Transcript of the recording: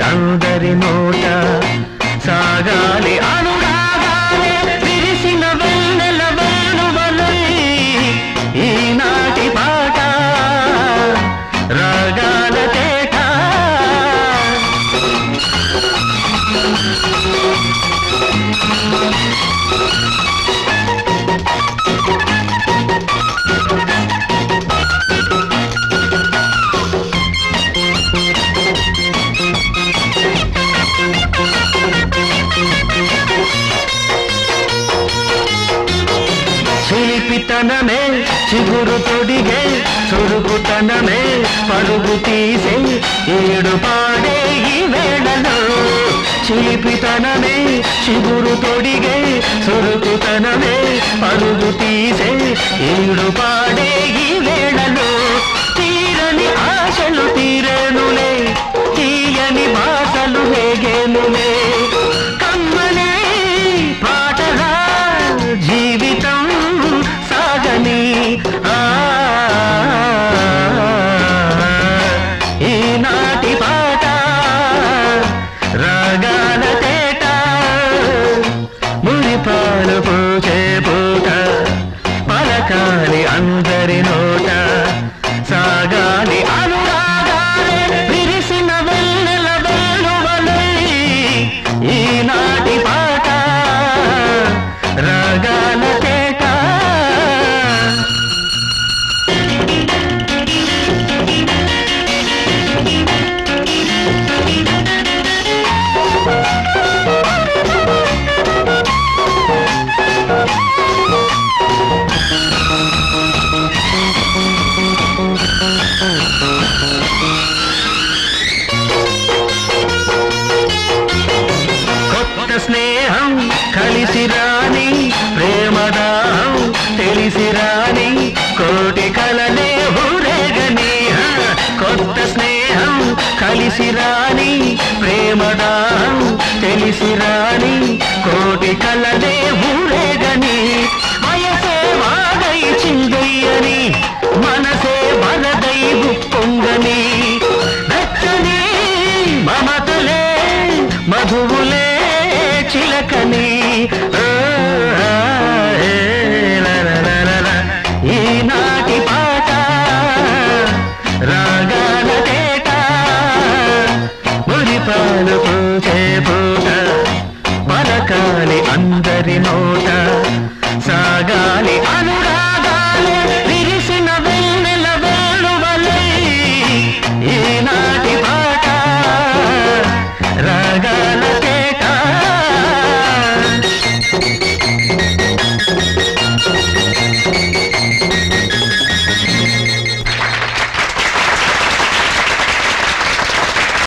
అందరి నోట సాగాలి అనురాగాలే విరిసిన వెన్నెల వేణువలై ఈనాటి పాట రాగాల తేట చిలిపితనమే చిగురు తొడిగే చురుకుతనమే పరుగు తీసే ఏడు పాడే ఈ వేళలో చిలిపితనమే చిగురు తొడిగే చురుకుతనమే పరుగు తీసే ఏడు పాడే ఈ వేళలో తీరని ఆశలు తీరేనులే తీయని భాషలు వేగేనులే కమ్మనే పాటలా జీవితం సాగని ఆ ఈనాటి పాట రాగాల తేట మురిపాలు పూచే పూట పలకాలి అందరి నోట సాగాలి అనురాగాలే విరిసిన వెన్నెల వేణువలై ఈనాటి పాట రాగాల తేట కొత్త స్నేహం కలిసి రాని ప్రేమదాహం తెలిసి రాని కోటి కలలే ఊరేగని హ. కొత్త స్నేహం కలిసి రాని ప్రేమదాహం తెలిసి రాని కోటి కలలే ఊరేగని వయసే వాగై చిందయ్యని మనసే వరదై ఉప్పొంగని వెచ్చని మమతలే మధువులే చిలకని